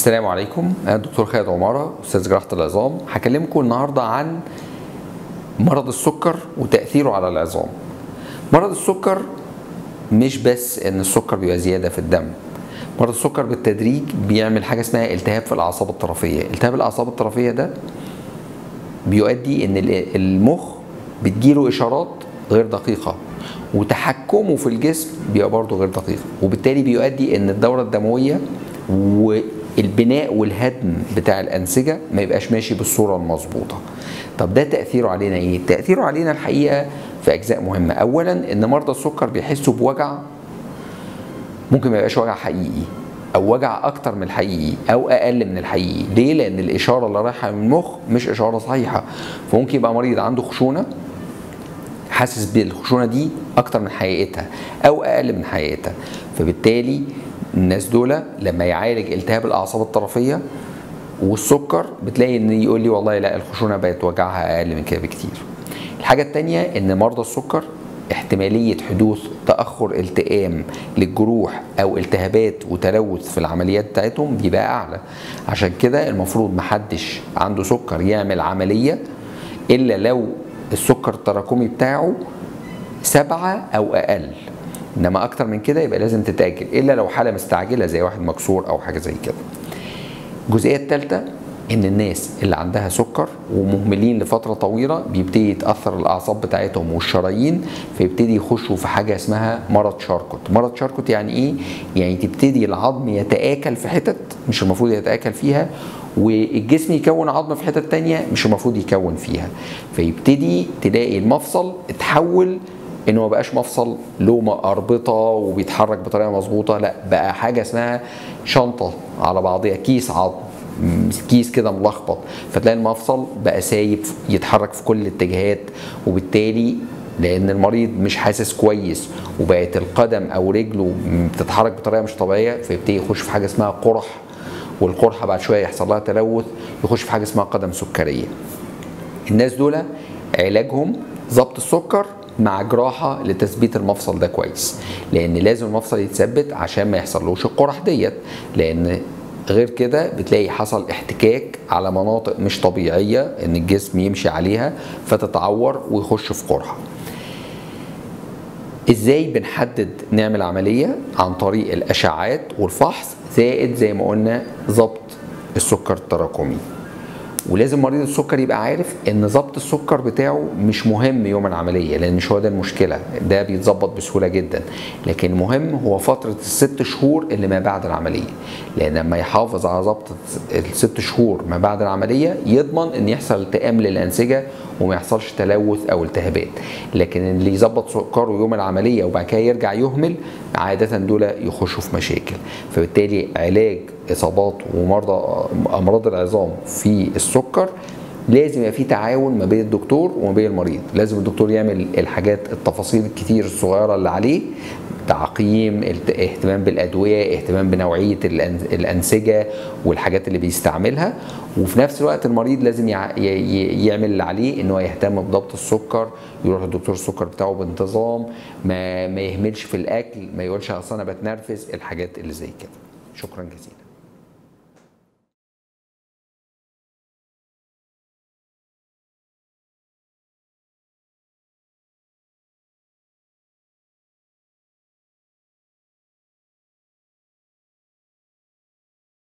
السلام عليكم انا الدكتور خالد عماره استاذ جراحه العظام هكلمكم النهارده عن مرض السكر وتاثيره على العظام مرض السكر مش بس ان السكر بيبقى زياده في الدم مرض السكر بالتدريج بيعمل حاجه اسمها التهاب في الاعصاب الطرفيه التهاب الاعصاب الطرفيه ده بيؤدي ان المخ بتجيله اشارات غير دقيقه وتحكمه في الجسم بيبقى برضه غير دقيق وبالتالي بيؤدي ان الدوره الدمويه والبناء والهدم بتاع الانسجه ما يبقاش ماشي بالصوره المظبوطه طب ده تاثيره علينا ايه تاثيره علينا الحقيقه في اجزاء مهمه اولا ان مرضى السكر بيحسوا بوجع ممكن ما يبقاش وجع حقيقي او وجع اكتر من الحقيقي او اقل من الحقيقي ليه لان الاشاره اللي رايحه من المخ مش اشاره صحيحه فممكن يبقى مريض عنده خشونه حاسس بالخشونه دي اكتر من حقيقتها او اقل من حقيقتها فبالتالي الناس دول لما يعالج التهاب الاعصاب الطرفيه والسكر بتلاقي ان يقول لي والله لا الخشونه بقت وجعها اقل من كده بكتير الحاجه الثانيه ان مرضى السكر احتماليه حدوث تاخر التئام للجروح او التهابات وتلوث في العمليات بتاعتهم بيبقى اعلى عشان كده المفروض محدش عنده سكر يعمل عمليه الا لو السكر التراكمي بتاعه سبعة أو أقل إنما أكتر من كده يبقى لازم تتأجل إلا لو حالة مستعجلة زي واحد مكسور أو حاجة زي كده الجزئية الثالثة إن الناس اللي عندها سكر ومهملين لفترة طويلة بيبتدي يتأثر الأعصاب بتاعتهم والشرايين فيبتدي يخشوا في حاجة اسمها مرض شاركوت مرض شاركوت يعني إيه؟ يعني تبتدي العظم يتآكل في حتت مش المفروض يتآكل فيها والجسم يكون عظم في حتت تانية مش المفروض يكون فيها فيبتدي تلاقي المفصل اتحول انه ما بقاش مفصل له اربطه وبيتحرك بطريقه مظبوطه لا بقى حاجه اسمها شنطه على بعضها كيس عظم كيس كده ملخبط فتلاقي المفصل بقى سايب يتحرك في كل الاتجاهات وبالتالي لان المريض مش حاسس كويس وبقت القدم او رجله بتتحرك بطريقه مش طبيعيه فيبتدي يخش في حاجه اسمها قرح والقرحه بعد شويه يحصل لها تلوث يخش في حاجه اسمها قدم سكريه الناس دول علاجهم ضبط السكر مع جراحه لتثبيت المفصل ده كويس لان لازم المفصل يتثبت عشان ما يحصلوش القرح ديت لان غير كده بتلاقي حصل احتكاك على مناطق مش طبيعيه ان الجسم يمشي عليها فتتعور ويخش في قرحه ازاي بنحدد نعمل عمليه عن طريق الاشعاعات والفحص زائد زي ما قلنا ضبط السكر التراكمي ولازم مريض السكر يبقى عارف ان ضبط السكر بتاعه مش مهم يوم العمليه لان مش هو ده المشكله ده بيتظبط بسهوله جدا لكن المهم هو فتره الست شهور اللي ما بعد العمليه لان لما يحافظ على ضبط الست شهور ما بعد العمليه يضمن ان يحصل التئام للانسجه وما يحصلش تلوث او التهابات لكن اللي يظبط سكره يوم العمليه وبعد كده يرجع يهمل عاده دول يخشوا في مشاكل فبالتالي علاج اصابات ومرضى امراض العظام في السكر لازم يبقى في تعاون ما بين الدكتور وما بين المريض لازم الدكتور يعمل الحاجات التفاصيل الكتير الصغيره اللي عليه تعقيم اهتمام بالادويه اهتمام بنوعيه الانسجه والحاجات اللي بيستعملها وفي نفس الوقت المريض لازم يعمل اللي عليه ان هو يهتم بضبط السكر يروح لدكتور السكر بتاعه بانتظام ما, ما يهملش في الاكل ما يقولش اصل انا بتنرفز الحاجات اللي زي كده شكرا جزيلا